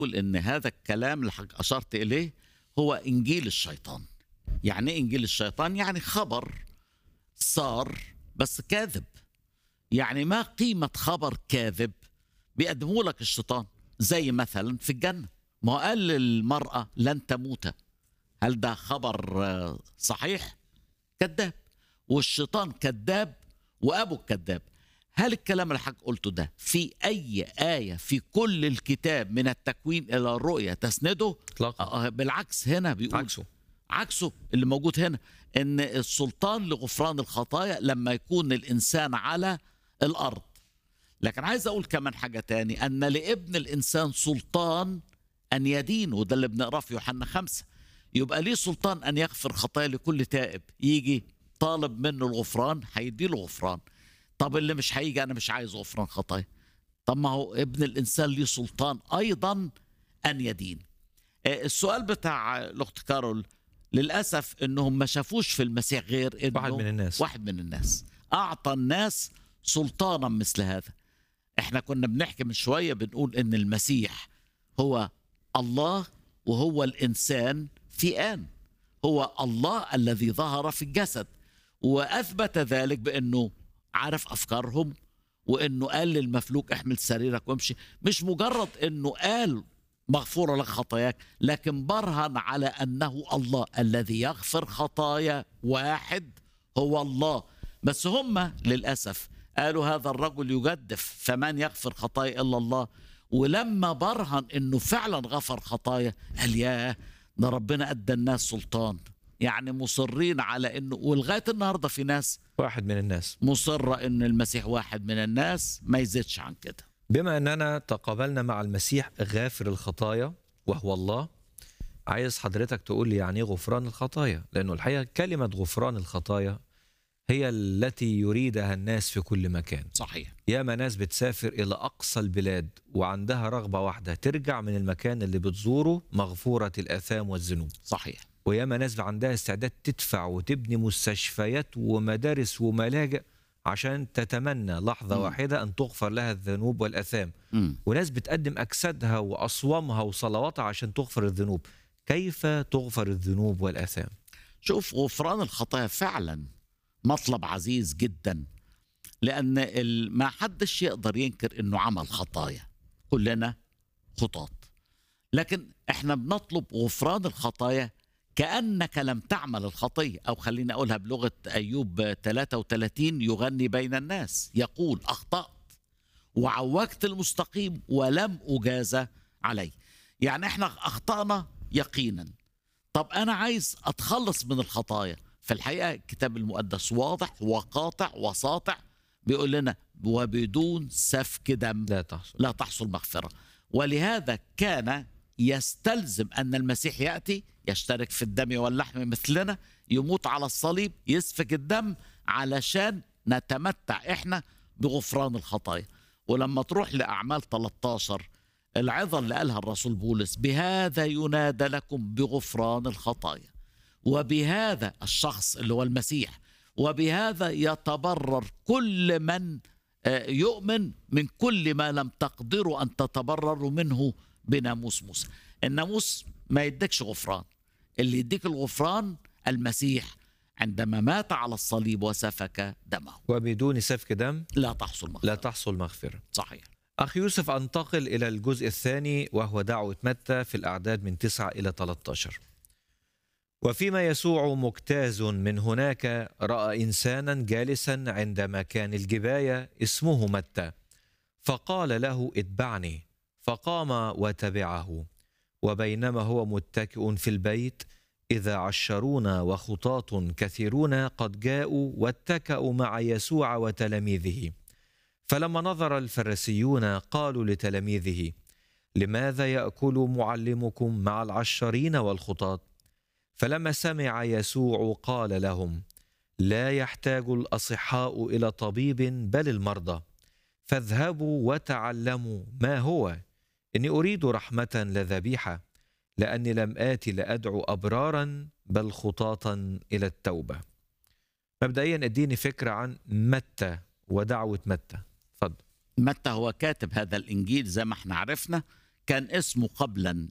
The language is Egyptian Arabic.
أقول إن هذا الكلام اللي حضرتك أشرت إليه هو إنجيل الشيطان يعني إيه إنجيل الشيطان يعني خبر صار بس كاذب يعني ما قيمة خبر كاذب بيقدمه لك الشيطان زي مثلا في الجنة ما هو قال للمرأة لن تموت هل ده خبر آه، صحيح كذاب والشيطان كذاب وأبو الكذاب هل الكلام اللي حضرتك قلته ده في أي آية في كل الكتاب من التكوين إلى الرؤية تسنده اطلاقا آه، بالعكس هنا بيقول عكسه عكسه اللي موجود هنا ان السلطان لغفران الخطايا لما يكون الانسان على الارض لكن عايز اقول كمان حاجه تاني ان لابن الانسان سلطان ان يدين وده اللي بنقراه في يوحنا خمسة يبقى ليه سلطان ان يغفر خطايا لكل تائب يجي طالب منه الغفران هيديله غفران طب اللي مش هيجي انا مش عايز غفران خطايا طب ما هو ابن الانسان ليه سلطان ايضا ان يدين آه، السؤال بتاع الاخت كارول للاسف انهم ما شافوش في المسيح غير انه واحد من الناس واحد من الناس اعطى الناس سلطانا مثل هذا احنا كنا بنحكي من شويه بنقول ان المسيح هو الله وهو الانسان في ان هو الله الذي ظهر في الجسد واثبت ذلك بانه عارف افكارهم وانه قال للمفلوك احمل سريرك وامشي مش مجرد انه قال مغفوره لك خطاياك لكن برهن على انه الله الذي يغفر خطايا واحد هو الله بس هم للاسف قالوا هذا الرجل يجدف فمن يغفر خطايا الا الله ولما برهن انه فعلا غفر خطايا قال ياه ده ربنا ادى الناس سلطان يعني مصرين على انه ولغايه النهارده في ناس واحد من الناس مصره ان المسيح واحد من الناس ما يزيدش عن كده بما اننا تقابلنا مع المسيح غافر الخطايا وهو الله عايز حضرتك تقول لي يعني ايه غفران الخطايا لانه الحقيقه كلمه غفران الخطايا هي التي يريدها الناس في كل مكان صحيح ياما ناس بتسافر الى اقصى البلاد وعندها رغبه واحده ترجع من المكان اللي بتزوره مغفوره الاثام والذنوب صحيح وياما ناس عندها استعداد تدفع وتبني مستشفيات ومدارس وملاجئ عشان تتمنى لحظه مم. واحده ان تغفر لها الذنوب والاثام مم. وناس بتقدم أجسادها وأصوامها وصلواتها عشان تغفر الذنوب كيف تغفر الذنوب والآثام شوف غفران الخطايا فعلا مطلب عزيز جدا لان ال- ما حدش يقدر ينكر انه عمل خطايا كلنا خطاة لكن احنا بنطلب غفران الخطايا كانك لم تعمل الخطيه او خليني اقولها بلغه ايوب 33 يغني بين الناس يقول اخطات وعوجت المستقيم ولم اجازى عليه يعني احنا اخطانا يقينا طب انا عايز اتخلص من الخطايا في الحقيقه الكتاب المقدس واضح وقاطع وساطع بيقول لنا وبدون سفك دم لا تحصل لا تحصل مغفره ولهذا كان يستلزم ان المسيح ياتي يشترك في الدم واللحم مثلنا يموت على الصليب يسفك الدم علشان نتمتع احنا بغفران الخطايا ولما تروح لاعمال 13 العظه اللي قالها الرسول بولس بهذا ينادى لكم بغفران الخطايا وبهذا الشخص اللي هو المسيح وبهذا يتبرر كل من آه، يؤمن من كل ما لم تقدروا ان تتبرروا منه بناموس موسى الناموس ما يديكش غفران اللي يديك الغفران المسيح عندما مات على الصليب وسفك دمه وبدون سفك دم لا تحصل مغفرة لا تحصل مغفرة صحيح أخي يوسف أنتقل إلى الجزء الثاني وهو دعوة متى في الأعداد من 9 إلى 13 وفيما يسوع مجتاز من هناك رأى إنسانا جالسا عند مكان الجباية اسمه متى فقال له اتبعني فقام وتبعه وبينما هو متكئ في البيت إذا عشرون وخطاة كثيرون قد جاءوا واتكأوا مع يسوع وتلاميذه فلما نظر الفريسيون قالوا لتلاميذه لماذا ياكل معلمكم مع العشرين والخطاة فلما سمع يسوع قال لهم لا يحتاج الاصحاء الى طبيب بل المرضى فاذهبوا وتعلموا ما هو اني اريد رحمه لا ذبيحه لاني لم اتي لادعو ابرارا بل خطاة الى التوبه مبدئيا اديني فكره عن متى ودعوه متى اتفضل متى هو كاتب هذا الانجيل زي ما احنا عرفنا كان اسمه قبلا